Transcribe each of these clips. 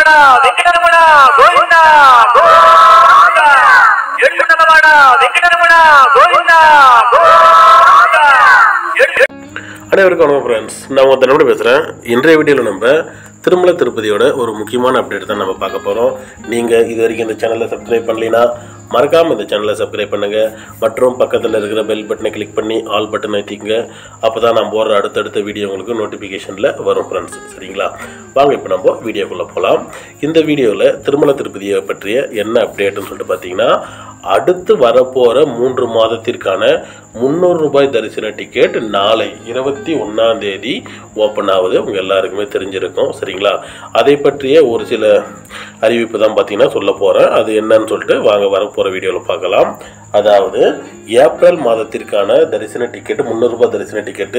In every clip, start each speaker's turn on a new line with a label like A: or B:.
A: వెంకటరమణ వెంకటరమణ గోవింద గోవింద ఎట్టునగవాడ వెంకటరమణ గోవింద గోవింద ఎట్టు
B: அனைவருக்கும் வணக்கம் ஃப்ரெண்ட்ஸ் நான் உங்கள் தன்னோட பேசுகிறேன் இன்றைய வீடியோவில் நம்ம திருமலை திருப்பதியோட ஒரு முக்கியமான அப்டேட் தான் நம்ம பார்க்க போகிறோம் நீங்கள் இது வரைக்கும் இந்த சேனலை சப்ஸ்கிரைப் பண்ணலைன்னா மறக்காமல் இந்த சேனலை சப்ஸ்கிரைப் பண்ணுங்கள் மற்றும் பக்கத்தில் இருக்கிற பெல் பட்டனை கிளிக் பண்ணி ஆல் பட்டன் அழுத்திக்கங்க அப்போ தான் நான் போடுற அடுத்தடுத்த வீடியோ உங்களுக்கு நோட்டிஃபிகேஷனில் வரும் ஃப்ரெண்ட்ஸ் சரிங்களா வாங்க இப்போ நம்ம வீடியோக்குள்ளே போகலாம் இந்த வீடியோவில் திருமலை திருப்பதியை பற்றிய என்ன அப்டேட்னு சொல்லிட்டு பார்த்தீங்கன்னா அடுத்து வரப்போகிற மூன்று மாதத்திற்கான முந்நூறு ரூபாய் தரிசன டிக்கெட் நாளை இருபத்தி ஒன்றாம் தேதி ஓப்பன் ஆகுது உங்கள் எல்லாருக்குமே தெரிஞ்சிருக்கும் சரிங்களா அதை பற்றிய ஒரு சில அறிவிப்பு தான் பார்த்தீங்கன்னா சொல்ல போகிறேன் அது என்னன்னு சொல்லிட்டு வாங்க வரப்போகிற வீடியோவில் பார்க்கலாம் அதாவது ஏப்ரல் மாதத்திற்கான தரிசன டிக்கெட்டு முந்நூறுரூபா தரிசன டிக்கெட்டு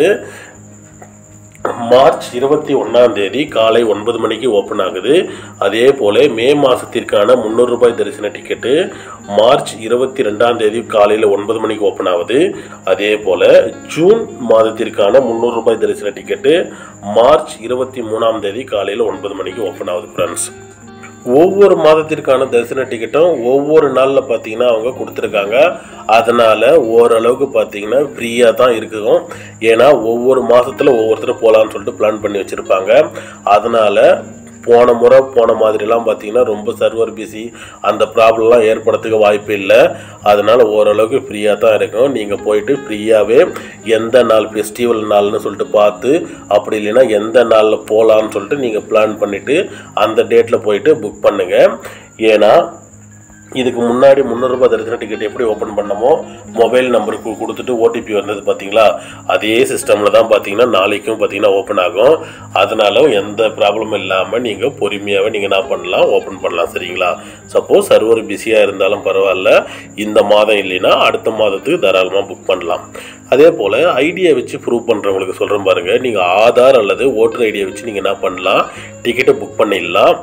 B: மார்ச் இருபத்தி ஒன்றாம் தேதி காலை ஒன்பது மணிக்கு ஓப்பன் ஆகுது அதே போல மே மாதத்திற்கான முந்நூறு ரூபாய் தரிசன டிக்கெட்டு மார்ச் இருபத்தி ரெண்டாம் தேதி காலையில் ஒன்பது மணிக்கு ஓப்பன் ஆகுது அதே போல ஜூன் மாதத்திற்கான முந்நூறு ரூபாய் தரிசன டிக்கெட்டு மார்ச் இருபத்தி மூணாம் தேதி காலையில் ஒன்பது மணிக்கு ஓப்பன் ஆகுது ஃப்ரெண்ட்ஸ் ஒவ்வொரு மாதத்திற்கான தரிசன டிக்கெட்டும் ஒவ்வொரு நாளில் பார்த்தீங்கன்னா அவங்க கொடுத்துருக்காங்க அதனால் ஓரளவுக்கு பார்த்தீங்கன்னா ஃப்ரீயாக தான் இருக்கும் ஏன்னா ஒவ்வொரு மாதத்தில் ஒவ்வொருத்தரும் போகலான்னு சொல்லிட்டு பிளான் பண்ணி வச்சுருப்பாங்க அதனால் போன முறை போன மாதிரிலாம் பார்த்தீங்கன்னா ரொம்ப சர்வர் பிஸி அந்த ப்ராப்ளம்லாம் ஏற்படுறதுக்கு வாய்ப்பு இல்லை அதனால் ஓரளவுக்கு ஃப்ரீயாக தான் இருக்கும் நீங்கள் போயிட்டு ஃப்ரீயாகவே எந்த நாள் ஃபெஸ்டிவல் நாள்னு சொல்லிட்டு பார்த்து அப்படி இல்லைன்னா எந்த நாளில் போகலான்னு சொல்லிட்டு நீங்கள் பிளான் பண்ணிவிட்டு அந்த டேட்டில் போயிட்டு புக் பண்ணுங்கள் ஏன்னா இதுக்கு முன்னாடி முந்நூறுரூபா தரிசன டிக்கெட் எப்படி ஓப்பன் பண்ணமோ மொபைல் நம்பருக்கு கொடுத்துட்டு ஓடிபி வந்தது பார்த்தீங்களா அதே சிஸ்டமில் தான் பார்த்தீங்கன்னா நாளைக்கும் பார்த்தீங்கன்னா ஓப்பன் ஆகும் அதனால எந்த ப்ராப்ளமும் இல்லாமல் நீங்கள் பொறுமையாகவே நீங்கள் என்ன பண்ணலாம் ஓப்பன் பண்ணலாம் சரிங்களா சப்போஸ் சர்வர் பிஸியாக இருந்தாலும் பரவாயில்ல இந்த மாதம் இல்லைன்னா அடுத்த மாதத்துக்கு தாராளமாக புக் பண்ணலாம் அதே போல் ஐடியை வச்சு ப்ரூவ் பண்ணுறவங்களுக்கு சொல்கிறேன் பாருங்கள் நீங்கள் ஆதார் அல்லது ஓட்டர் ஐடியை வச்சு நீங்கள் என்ன பண்ணலாம் டிக்கெட்டை புக் பண்ணிடலாம்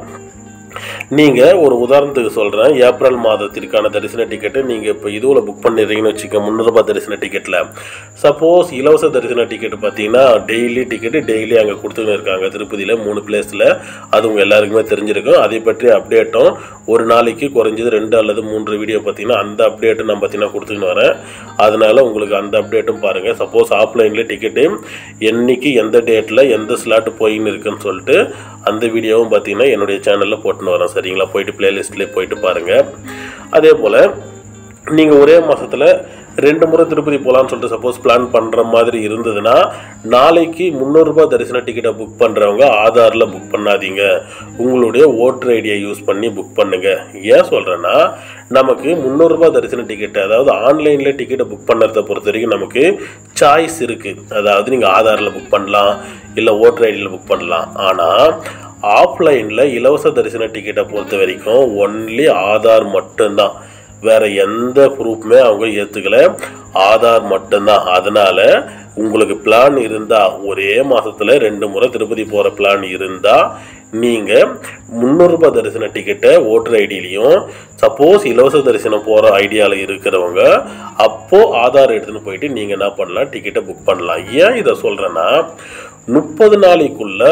B: நீங்கள் ஒரு உதாரணத்துக்கு சொல்கிறேன் ஏப்ரல் மாதத்திற்கான தரிசன டிக்கெட்டு நீங்கள் இப்போ இதுவில் புக் பண்ணிடுறீங்கன்னு வச்சுக்க முந்நூறுபா தரிசன டிக்கெட்டில் சப்போஸ் இலவச தரிசன டிக்கெட் பார்த்தீங்கன்னா டெய்லி டிக்கெட்டு டெய்லி அங்கே கொடுத்துன்னு இருக்காங்க திருப்பதியில் மூணு பிளேஸில் அது உங்கள் எல்லாருக்குமே தெரிஞ்சிருக்கும் அதை பற்றி அப்டேட்டும் ஒரு நாளைக்கு குறைஞ்சது ரெண்டு அல்லது மூன்று வீடியோ பார்த்தீங்கன்னா அந்த அப்டேட்டும் நான் பார்த்தீங்கன்னா கொடுத்துன்னு வரேன் அதனால் உங்களுக்கு அந்த அப்டேட்டும் பாருங்கள் சப்போஸ் ஆஃப்லைனில் டிக்கெட்டு என்னைக்கு எந்த டேட்டில் எந்த ஸ்லாட் போயின்னு இருக்குன்னு சொல்லிட்டு அந்த வீடியோவும் பார்த்தீங்கன்னா என்னுடைய சேனலில் போட்டுன்னு வரேன் சரிங்களா போயிட்டு பிளேலிஸ்ட்லேயே போயிட்டு பாருங்கள் அதே போல் நீங்கள் ஒரே மாதத்தில் ரெண்டு முறை திருப்பதி போகலான்னு சொல்லிட்டு சப்போஸ் பிளான் பண்ணுற மாதிரி இருந்ததுன்னா நாளைக்கு முந்நூறுரூபா தரிசன டிக்கெட்டை புக் பண்ணுறவங்க ஆதாரில் புக் பண்ணாதீங்க உங்களுடைய ஓட்டர் ஐடியை யூஸ் பண்ணி புக் பண்ணுங்க ஏன் சொல்கிறேன்னா நமக்கு முந்நூறுரூபா தரிசன டிக்கெட் அதாவது ஆன்லைனில் டிக்கெட்டை புக் பண்ணுறத பொறுத்த வரைக்கும் நமக்கு சாய்ஸ் இருக்குது அதாவது நீங்கள் ஆதாரில் புக் பண்ணலாம் இல்லை ஓட்டர் ஐடியில் புக் பண்ணலாம் ஆனால் ஆஃப்லைனில் இலவச தரிசன டிக்கெட்டை பொறுத்த வரைக்கும் ஒன்லி ஆதார் மட்டும்தான் வேற எந்த ப்ரூஃப்மே அவங்க ஏற்றுக்கல ஆதார் மட்டும்தான் அதனால உங்களுக்கு பிளான் இருந்தால் ஒரே மாதத்தில் ரெண்டு முறை திருப்பதி போகிற பிளான் இருந்தால் நீங்கள் முந்நூறுரூபா தரிசன டிக்கெட்டை ஓட்டர் ஐடியிலையும் சப்போஸ் இலவச தரிசனம் போகிற ஐடியாவில் இருக்கிறவங்க அப்போது ஆதார் எடுத்துன்னு போயிட்டு நீங்கள் என்ன பண்ணலாம் டிக்கெட்டை புக் பண்ணலாம் ஏன் இதை சொல்கிறேன்னா முப்பது நாளைக்குள்ள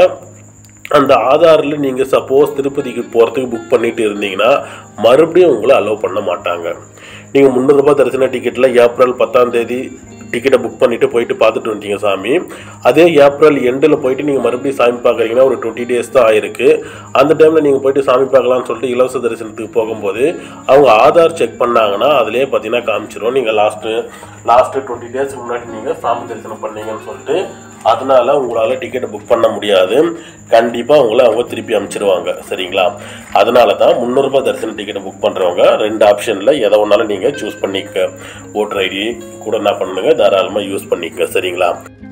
B: அந்த ஆதாரில் நீங்கள் சப்போஸ் திருப்பதிக்கு போகிறதுக்கு புக் பண்ணிட்டு இருந்தீங்கன்னா மறுபடியும் உங்களை அலோவ் பண்ண மாட்டாங்க நீங்கள் முந்நூறுரூபா தரிசன டிக்கெட்டில் ஏப்ரல் பத்தாம் தேதி டிக்கெட்டை புக் பண்ணிவிட்டு போயிட்டு பார்த்துட்டு வந்துட்டீங்க சாமி அதே ஏப்ரல் எண்டில் போயிட்டு நீங்கள் மறுபடியும் சாமி பார்க்குறீங்கன்னா ஒரு டுவெண்ட்டி டேஸ் தான் ஆயிருக்கு அந்த டைமில் நீங்கள் போயிட்டு சாமி பார்க்கலாம்னு சொல்லிட்டு இலவச தரிசனத்துக்கு போகும்போது அவங்க ஆதார் செக் பண்ணாங்கன்னா அதிலே பார்த்தீங்கன்னா காமிச்சிரும் நீங்கள் லாஸ்ட்டு லாஸ்ட்டு டுவெண்ட்டி டேஸ்க்கு முன்னாடி நீங்கள் சாமி தரிசனம் பண்ணீங்கன்னு சொல்லிட்டு அதனால உங்களால் டிக்கெட்டை புக் பண்ண முடியாது கண்டிப்பாக உங்களை அவங்க திருப்பி அனுப்பிச்சிருவாங்க சரிங்களா அதனால தான் முந்நூறுரூபா தரிசன டிக்கெட்டை புக் பண்ணுறவங்க ரெண்டு ஆப்ஷனில் எதை ஒன்றாலும் நீங்கள் சூஸ் பண்ணிக்க ஓட்டர் ஐடி கூட என்ன பண்ணுங்க தாராளமாக யூஸ் பண்ணிக்க சரிங்களா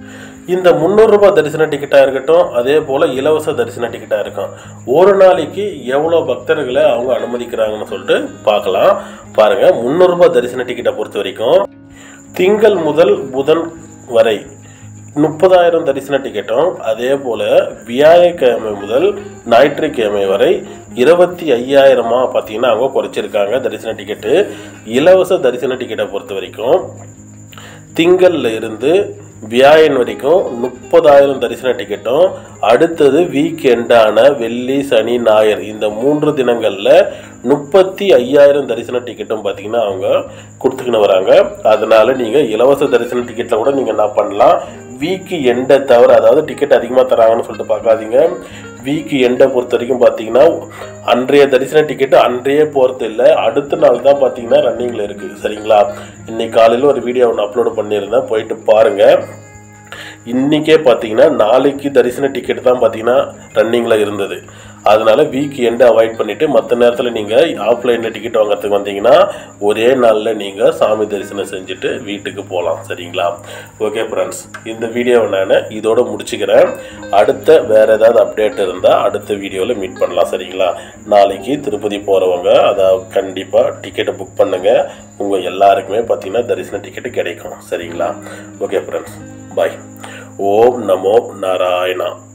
B: இந்த முந்நூறுரூபா தரிசன டிக்கெட்டாக இருக்கட்டும் அதே போல் இலவச தரிசன டிக்கெட்டாக இருக்கும் ஒரு நாளைக்கு எவ்வளோ பக்தர்களை அவங்க அனுமதிக்கிறாங்கன்னு சொல்லிட்டு பார்க்கலாம் பாருங்கள் முந்நூறுரூபா தரிசன டிக்கெட்டை பொறுத்த வரைக்கும் திங்கள் முதல் புதன் வரை முப்பதாயிரம் தரிசன டிக்கெட்டும் அதே போல் வியாழக்கிழமை முதல் ஞாயிற்றுக்கிழமை வரை இருபத்தி ஐயாயிரமா பார்த்தீங்கன்னா அவங்க குறைச்சிருக்காங்க தரிசன டிக்கெட்டு இலவச தரிசன டிக்கெட்டை பொறுத்த வரைக்கும் திங்கள்ல இருந்து வியாழன் வரைக்கும் முப்பதாயிரம் தரிசன டிக்கெட்டும் அடுத்தது வீக் எண்டான வெள்ளி சனி ஞாயிறு இந்த மூன்று தினங்களில் முப்பத்தி ஐயாயிரம் தரிசன டிக்கெட்டும் பார்த்தீங்கன்னா அவங்க கொடுத்துக்கின்னு வராங்க அதனால நீங்கள் இலவச தரிசன டிக்கெட்டில் கூட நீங்கள் என்ன பண்ணலாம் வீக்கு எண்டை தவிர அதாவது டிக்கெட் அதிகமாக தராங்கன்னு சொல்லிட்டு பார்க்காதீங்க வீக்கு எண்டை பொறுத்த வரைக்கும் பார்த்தீங்கன்னா அன்றைய தரிசன டிக்கெட்டு அன்றைய போகிறது இல்லை அடுத்த நாள் தான் பார்த்தீங்கன்னா ரன்னிங்கில் இருக்குது சரிங்களா இன்னைக்கு காலையில் ஒரு வீடியோ ஒன்று அப்லோட் பண்ணியிருந்தேன் போயிட்டு பாருங்கள் இன்றைக்கே பார்த்தீங்கன்னா நாளைக்கு தரிசன டிக்கெட் தான் பார்த்தீங்கன்னா ரன்னிங்கில் இருந்தது அதனால வீக் எண்டை அவாய்ட் பண்ணிவிட்டு மற்ற நேரத்தில் நீங்கள் ஆஃப்லைனில் டிக்கெட் வாங்குறதுக்கு வந்தீங்கன்னா ஒரே நாளில் நீங்கள் சாமி தரிசனம் செஞ்சுட்டு வீட்டுக்கு போகலாம் சரிங்களா ஓகே ஃப்ரெண்ட்ஸ் இந்த வீடியோவை நான் இதோட முடிச்சுக்கிறேன் அடுத்த வேறு ஏதாவது அப்டேட் இருந்தால் அடுத்த வீடியோவில் மீட் பண்ணலாம் சரிங்களா நாளைக்கு திருப்பதி போகிறவங்க அதை கண்டிப்பாக டிக்கெட்டை புக் பண்ணுங்கள் உங்கள் எல்லாருக்குமே பார்த்தீங்கன்னா தரிசன டிக்கெட்டு கிடைக்கும் சரிங்களா ஓகே ஃப்ரெண்ட்ஸ் பாய் ஓம் நமோ நாராயணா